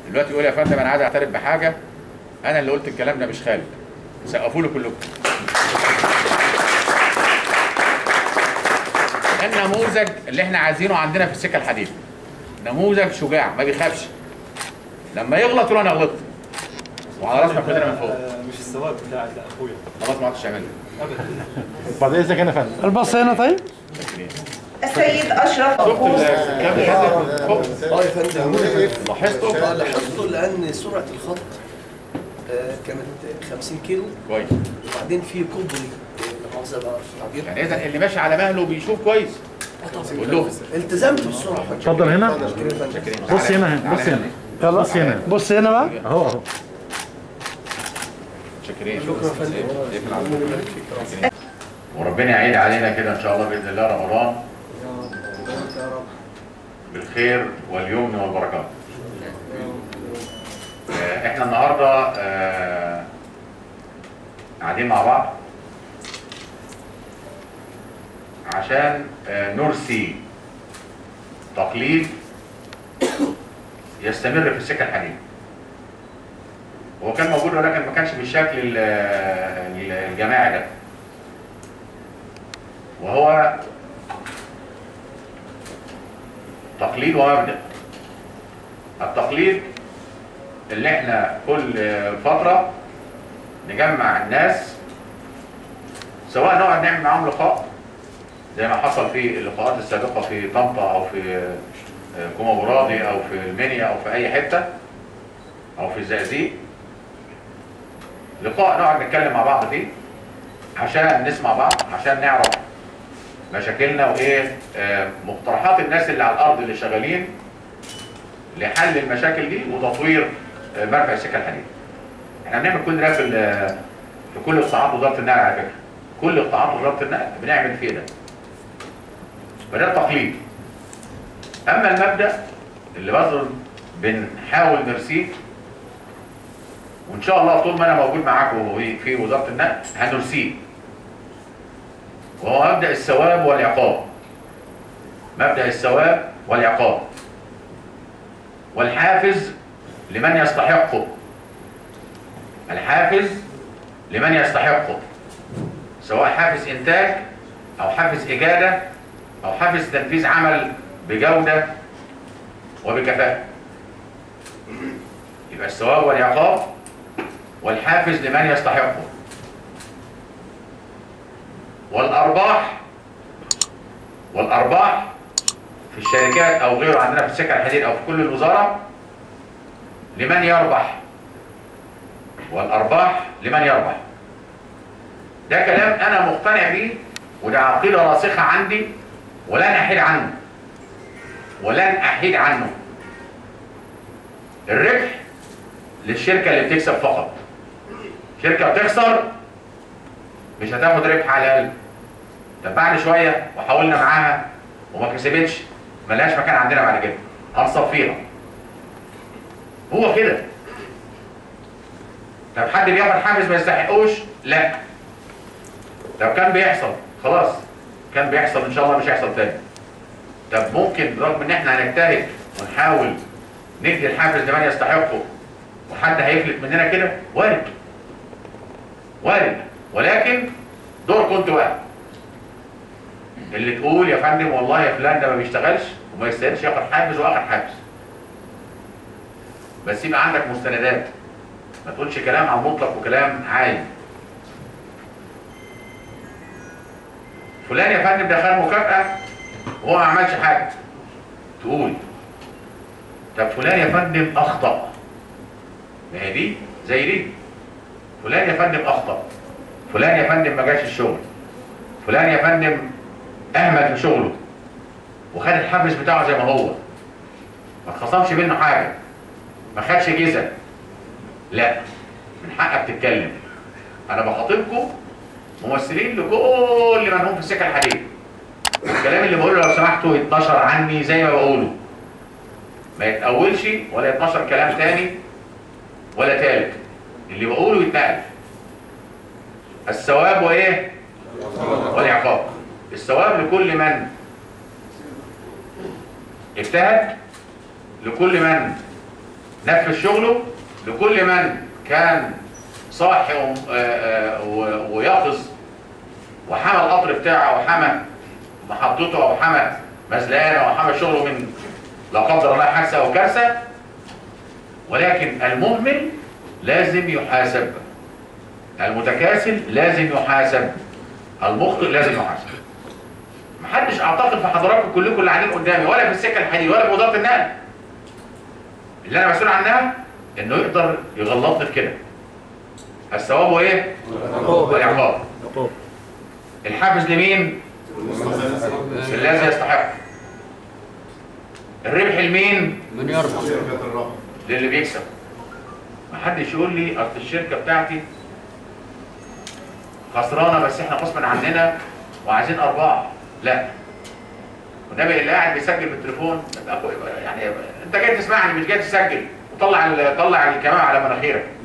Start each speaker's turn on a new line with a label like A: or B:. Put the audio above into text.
A: دلوقتي يقول يا فندم انا عايز اعترف بحاجه انا اللي قلت الكلام ده مش خالد سقفوا له كلكم ده النموذج اللي احنا عايزينه عندنا في السكه الحديد نموذج شجاع ما بيخافش لما يغلط يقول انا غلطت وعلى راسنا كلنا من فوق
B: آه، مش الثواب بتاعي لا اخويا
A: خلاص ما عدتش اعملها
B: ابدا
C: بعد اذنك انا فندم
D: البص هنا طيب
E: السيد أشرف
A: شفت
E: أبوس
A: الكلام اللي نازل من فوق
F: اه يا فندم
A: لاحظته
F: اه لاحظته لان سرعه الخط آه، كانت 50 كيلو
A: كويس
F: وبعدين في كوبري آه، لا مؤاخذه بقى في التعبير
A: يعني اذا اللي ماشي على مهله بيشوف كويس قول لهم
F: التزمت بالسرعه
C: اتفضل هنا
A: شاكرين.
C: بص هنا بص هنا
D: يلا
C: بص هنا
D: بص هنا بقى
C: اهو اهو
A: شاكرين وربنا يعيد علينا كده ان شاء الله باذن الله رمضان بالخير واليمن والبركات آه، احنا النهارده آه، قاعدين مع بعض عشان آه، نرسي تقليد يستمر في السكه الحديد هو كان موجود ولكن ما كانش بالشكل ال- ال- الجماعي ده وهو تقليد ومبدأ التقليد اللي احنا كل فترة نجمع الناس سواء نقعد نعمل معاهم لقاء زي ما حصل في اللقاءات السابقة في طنطا أو في كوما براضي أو في المنيا أو في أي حتة أو في الزقازيق لقاء نقعد نتكلم مع بعض فيه عشان نسمع بعض عشان نعرف مشاكلنا وايه آه، مقترحات الناس اللي على الارض اللي شغالين لحل المشاكل دي وتطوير آه، مرفع السكه الحديد. احنا بنعمل كل ده في ال- في كل قطاعات وزاره النقل على فكره. كل قطاعات وزاره النقل بنعمل فيه ده. فده تقليد. اما المبدا اللي برضه بنحاول نرسيه وان شاء الله طول ما انا موجود معاكم في- في وزاره النقل هنرسيه. وهو مبدأ الثواب والعقاب مبدأ الثواب والعقاب والحافز لمن يستحقه الحافز لمن يستحقه سواء حافز إنتاج أو حافز إجادة أو حافز تنفيذ عمل بجودة وبكفاءة يبقى الثواب والعقاب والحافز لمن يستحقه والارباح والارباح في الشركات او غيره عندنا في السكه الحديد او في كل الوزاره لمن يربح والارباح لمن يربح ده كلام انا مقتنع بيه وده عقيده راسخه عندي ولن احيد عنه ولن احيد عنه الربح للشركه اللي بتكسب فقط شركه بتخسر مش هتاخد ربح على الاقل طب بعد شويه وحاولنا معاها وما كسبتش ملهاش مكان عندنا بعد كده هنصفيها هو كده طب حد بياخد حافز ما يستحقوش لا لو كان بيحصل خلاص كان بيحصل ان شاء الله مش هيحصل تاني طب ممكن رغم ان احنا هنجتهد ونحاول ندي الحافز لمن يستحقه وحد هيفلت مننا كده وارد وارد ولكن دور كنت واحد اللي تقول يا فندم والله يا فلان ده ما بيشتغلش وما يستاهلش ياخد حافز واخد حافز بس يبقى عندك مستندات ما تقولش كلام عن مطلق وكلام عايم فلان يا فندم ده خد مكافأة وهو ما عملش حاجة تقول طب فلان يا فندم أخطأ ما هي دي زي دي فلان يا فندم أخطأ فلان يا فندم ما جاش الشغل فلان يا فندم اهمل في شغله وخد الحافز بتاعه زي ما هو ما اتخصمش منه حاجه ما خدش جزء لا من حقك تتكلم انا بخاطبكم ممثلين لكل من هم في السكه الحديد الكلام اللي بقوله لو سمحتوا يتنشر عني زي ما بقوله ما يتأولش ولا يتنشر كلام تاني ولا تالت اللي بقوله يتنقل الثواب وايه والعقاب الثواب لكل من اجتهد لكل من نفذ شغله لكل من كان صاحي و- آه، آه، و- ويقظ وحمى القطر بتاعه وحمى محطته او حمى مزلقانه او حمى شغله من لا قدر الله حادثه او كارثه ولكن المهمل لازم يحاسب المتكاسل لازم يحاسب المخطئ لازم يحاسب محدش اعتقد في حضراتكم كلكم اللي قاعدين قدامي ولا في السكه الحديد ولا في وزاره النقل اللي انا مسؤول عنها انه يقدر يغلطني في كده الثواب وايه؟ والعقاب الحافز لمين؟ الذي يستحق الربح لمين؟
D: من يربح
A: للي بيكسب محدش يقول لي اصل الشركه بتاعتي خسرانه بس احنا غصب عننا وعايزين ارباح لا والنبي اللي قاعد بيسجل بالتليفون يعني انت جاي تسمعني مش جاي تسجل وطلع ال- طلع الكمام على مناخيرك